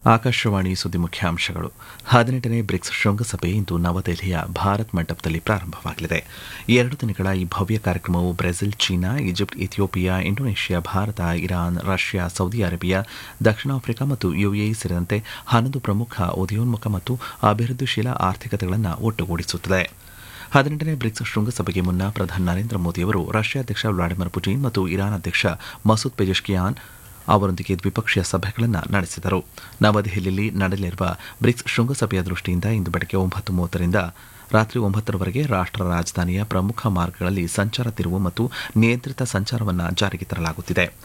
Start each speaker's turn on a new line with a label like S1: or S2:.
S1: ಆಕಾಶವಾಣಿ ಸುದ್ದಿ ಮುಖ್ಯಾಂಶಗಳು ಹದಿನೆಂಟನೇ ಬ್ರಿಕ್ಸ್ ಶೃಂಗಸಭೆ ಇಂದು ನವದೆಹಲಿಯ ಭಾರತ್ ಮಂಟಪದಲ್ಲಿ ಪ್ರಾರಂಭವಾಗಲಿದೆ ಎರಡು ದಿನಗಳ ಈ ಭವ್ಯ ಕಾರ್ಯಕ್ರಮವು Brazil China Egypt Ethiopia Indonesia Bharat Iran Russia Saudi Arabia ದಕ್ಷಿಣ ಆಫ್ರಿಕಾ ಮತ್ತು ಯುಎಇ ಸೇರಿದಂತೆ ಹನ್ನೊಂದು ಪ್ರಮುಖ ಉದಯೋನ್ಮುಖ ಮತ್ತು ಅಭಿವೃದ್ಧಿಶೀಲ ಆರ್ಥಿಕತೆಗಳನ್ನು ಒಟ್ಟುಗೂಡಿಸುತ್ತದೆ ಹದಿನೆಂಟನೇ ಬ್ರಿಕ್ಸ್ ಶೃಂಗಸಭೆಗೆ ಮುನ್ನ ಪ್ರಧಾನಿ ನರೇಂದ್ರ ಮೋದಿಯವರು ರಷ್ಯಾ ಅಧ್ಯಕ್ಷ ವ್ಲಾಡಿಮಿರ್ ಪುಟಿನ್ ಮತ್ತು ಇರಾನ್ ಅಧ್ಯಕ್ಷ ಮಸೂದ್ ಪೆಜೆಶ್ಕಿಯಾನ್ ಅವರೊಂದಿಗೆ ದ್ವಿಪಕ್ಷೀಯ ಸಭೆಗಳನ್ನು ನಡೆಸಿದರು ನವದೆಹಲಿಯಲ್ಲಿ ನಡೆಯಲಿರುವ ಬ್ರಿಕ್ಸ್ ಶೃಂಗಸಭೆಯ ದೃಷ್ಟಿಯಿಂದ ಇಂದು ಬೆಳಗ್ಗೆ ಒಂಬತ್ತು ಮೂವತ್ತರಿಂದ ರಾತ್ರಿ ಒಂಬತ್ತರವರೆಗೆ ರಾಷ್ಟ್ರ ರಾಜಧಾನಿಯ ಪ್ರಮುಖ ಮಾರ್ಗಗಳಲ್ಲಿ ಸಂಚಾರ ತಿರುವು ಮತ್ತು ನಿಯಂತ್ರಿತ ಸಂಚಾರವನ್ನು ಜಾರಿಗೆ ತರಲಾಗುತ್ತಿದೆ